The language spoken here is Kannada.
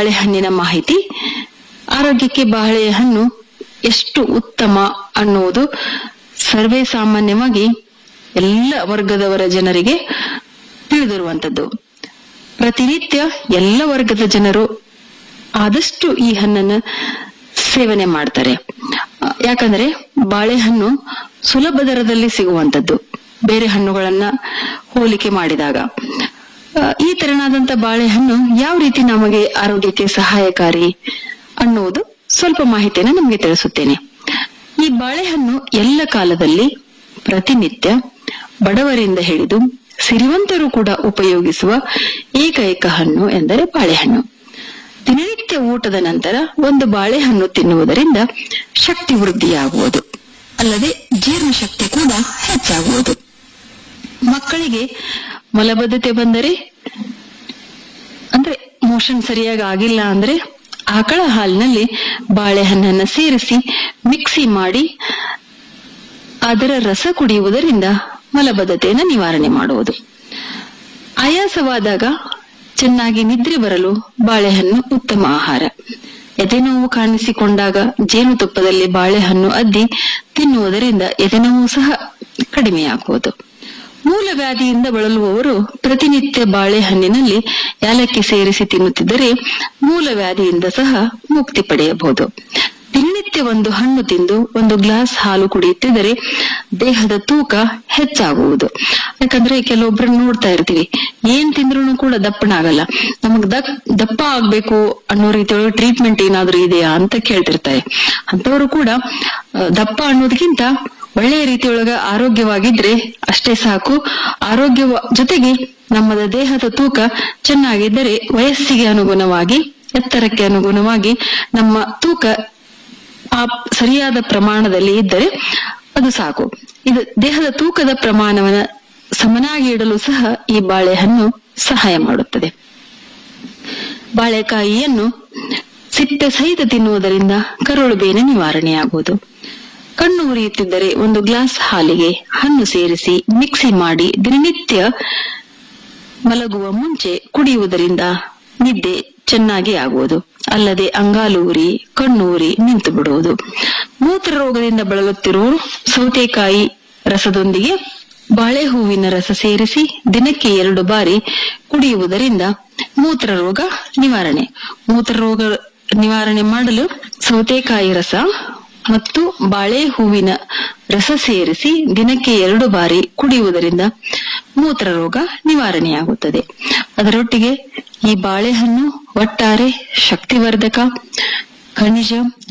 ಬಾಳೆಹಣ್ಣಿನ ಮಾಹಿತಿ ಆರೋಗ್ಯಕ್ಕೆ ಬಾಳೆಹಣ್ಣು ಎಷ್ಟು ಉತ್ತಮ ಅನ್ನುವುದು ಸರ್ವೇ ಸಾಮಾನ್ಯವಾಗಿ ಎಲ್ಲ ವರ್ಗದವರ ಜನರಿಗೆ ತಿಳಿದಿರುವಂತದ್ದು ಪ್ರತಿನಿತ್ಯ ಎಲ್ಲ ವರ್ಗದ ಜನರು ಆದಷ್ಟು ಈ ಹಣ್ಣನ್ನು ಸೇವನೆ ಮಾಡ್ತಾರೆ ಆ, ಯಾಕಂದ್ರೆ ಬಾಳೆಹಣ್ಣು ಸುಲಭ ದರದಲ್ಲಿ ಸಿಗುವಂತದ್ದು ಬೇರೆ ಹಣ್ಣುಗಳನ್ನ ಹೋಲಿಕೆ ಮಾಡಿದಾಗ ಆ, ಈ ತೆರನಾದಂತ ಬಾಳೆಹಣ್ಣು ಯಾವ ರೀತಿ ನಮಗೆ ಆರೋಗ್ಯಕ್ಕೆ ಸಹಾಯಕಾರಿ ಅನ್ನುವುದು ಸ್ವಲ್ಪ ಮಾಹಿತಿಯನ್ನು ನಿಮಗೆ ತಿಳಿಸುತ್ತೇನೆ ಈ ಬಾಳೆಹಣ್ಣು ಎಲ್ಲ ಕಾಲದಲ್ಲಿ ಪ್ರತಿನಿತ್ಯ ಬಡವರಿಂದ ಹಿಡಿದು ಸಿರಿವಂತರು ಕೂಡ ಉಪಯೋಗಿಸುವ ಏಕೈಕ ಹಣ್ಣು ಎಂದರೆ ಬಾಳೆಹಣ್ಣು ದಿನನಿತ್ಯ ಊಟದ ನಂತರ ಒಂದು ಬಾಳೆಹಣ್ಣು ತಿನ್ನುವುದರಿಂದ ಶಕ್ತಿ ವೃದ್ಧಿಯಾಗುವುದು ಅಲ್ಲದೆ ಜೀರ್ಣಶಕ್ತಿ ಕೂಡ ಹೆಚ್ಚಾಗುವುದು ಮಕ್ಕಳಿಗೆ ಮಲಬದ್ಧತೆ ಬಂದರೆ ಅಂದ್ರೆ ಮೋಷನ್ ಸರಿಯಾಗಿ ಆಗಿಲ್ಲ ಅಂದ್ರೆ ಆಕಳ ಹಾಲಿನಲ್ಲಿ ಬಾಳೆಹಣ್ಣನ್ನ ಸೇರಿಸಿ ಮಿಕ್ಸಿ ಮಾಡಿ ಅದರ ರಸ ಕುಡಿಯುವುದರಿಂದ ಮಲಬದ್ಧತೆಯನ್ನು ನಿವಾರಣೆ ಮಾಡುವುದು ಆಯಾಸವಾದಾಗ ಚೆನ್ನಾಗಿ ನಿದ್ರೆ ಬರಲು ಬಾಳೆಹಣ್ಣು ಉತ್ತಮ ಆಹಾರ ಎದೆನೋವು ಕಾಣಿಸಿಕೊಂಡಾಗ ಜೇನುತುಪ್ಪದಲ್ಲಿ ಬಾಳೆಹಣ್ಣು ಅದ್ದಿ ತಿನ್ನುವುದರಿಂದ ಎದೆನೋವು ಸಹ ಕಡಿಮೆಯಾಗುವುದು ಮೂಲವ್ಯಾಧಿಯಿಂದ ಬಳಲುವವರು ಪ್ರತಿನಿತ್ಯ ಬಾಳೆಹಣ್ಣಿನಲ್ಲಿ ಯಾಲಕ್ಕಿ ಸೇರಿಸಿ ತಿನ್ನುತ್ತಿದ್ದರೆ ಮೂಲವ್ಯಾಧಿಯಿಂದ ಸಹ ಮುಕ್ತಿ ಪಡೆಯಬಹುದು ದಿನನಿತ್ಯ ಒಂದು ಹಣ್ಣು ತಿಂದು ಒಂದು ಗ್ಲಾಸ್ ಹಾಲು ಕುಡಿಯುತ್ತಿದ್ದರೆ ದೇಹದ ತೂಕ ಹೆಚ್ಚಾಗುವುದು ಯಾಕಂದ್ರೆ ಕೆಲವೊಬ್ಬರನ್ನ ನೋಡ್ತಾ ಇರ್ತೀವಿ ಏನ್ ತಿಂದ್ರು ಕೂಡ ದಪ್ಪನಾಗಲ್ಲ ನಮಗ್ ದಕ್ ದಪ್ಪ ಆಗ್ಬೇಕು ಅನ್ನೋ ರೀತಿಯೊಳಗೆ ಟ್ರೀಟ್ಮೆಂಟ್ ಏನಾದ್ರೂ ಇದೆಯಾ ಅಂತ ಕೇಳ್ತಿರ್ತಾರೆ ಅಂತವರು ಕೂಡ ಆ, ದಪ್ಪ ಅನ್ನೋದಕ್ಕಿಂತ ಒಳ್ಳೆಯ ರೀತಿಯೊಳಗ ಆರೋಗ್ಯವಾಗಿದ್ರೆ ಅಷ್ಟೇ ಸಾಕು ಆರೋಗ್ಯ ಜೊತೆಗೆ ನಮ್ಮ ದೇಹದ ತೂಕ ಚೆನ್ನಾಗಿದ್ದರೆ ವಯಸ್ಸಿಗೆ ಅನುಗುಣವಾಗಿ ಎತ್ತರಕ್ಕೆ ಅನುಗುಣವಾಗಿ ನಮ್ಮ ತೂಕ ಆ ಸರಿಯಾದ ಪ್ರಮಾಣದಲ್ಲಿ ಇದ್ದರೆ ಅದು ಸಾಕು ಇದು ದೇಹದ ತೂಕದ ಪ್ರಮಾಣವನ್ನ ಸಮನಾಗಿ ಇಡಲು ಸಹ ಈ ಬಾಳೆಹಣ್ಣು ಸಹಾಯ ಮಾಡುತ್ತದೆ ಬಾಳೆಕಾಯಿಯನ್ನು ಸಿಪ್ಪೆ ಸಹಿತ ತಿನ್ನುವುದರಿಂದ ಕರುಳು ಬೇನೆ ನಿವಾರಣೆಯಾಗುವುದು ಕಣ್ಣು ಉರಿಯುತ್ತಿದ್ದರೆ ಒಂದು ಗ್ಲಾಸ್ ಹಾಲಿಗೆ ಹಣ್ಣು ಸೇರಿಸಿ ಮಿಕ್ಸಿ ಮಾಡಿ ದಿನನಿತ್ಯ ಮಲಗುವ ಮುಂಚೆ ಕುಡಿಯುವುದರಿಂದ ನಿದ್ದೆ ಚೆನ್ನಾಗಿ ಆಗುವುದು ಅಲ್ಲದೆ ಅಂಗಾಲು ಉರಿ ಕಣ್ಣು ಉರಿ ನಿಂತು ಬಿಡುವುದು ಮೂತ್ರ ರೋಗದಿಂದ ಬಳಲುತ್ತಿರುವವರು ಸೌತೆಕಾಯಿ ರಸದೊಂದಿಗೆ ಬಾಳೆ ಹೂವಿನ ರಸ ಸೇರಿಸಿ ದಿನಕ್ಕೆ ಎರಡು ಬಾರಿ ಕುಡಿಯುವುದರಿಂದ ಮೂತ್ರ ರೋಗ ನಿವಾರಣೆ ಮೂತ್ರ ರೋಗ ನಿವಾರಣೆ ಮಾಡಲು ಸೌತೆಕಾಯಿ ರಸ ಮತ್ತು ಬಾಳೆ ಹೂವಿನ ರಸ ಸೇರಿಸಿ ದಿನಕ್ಕೆ ಎರಡು ಬಾರಿ ಕುಡಿಯುವುದರಿಂದ ಮೂತ್ರ ರೋಗ ನಿವಾರಣೆಯಾಗುತ್ತದೆ ಅದರೊಟ್ಟಿಗೆ ಈ ಬಾಳೆಹಣ್ಣು ಒಟ್ಟಾರೆ ಶಕ್ತಿವರ್ಧಕ ಖನಿಜ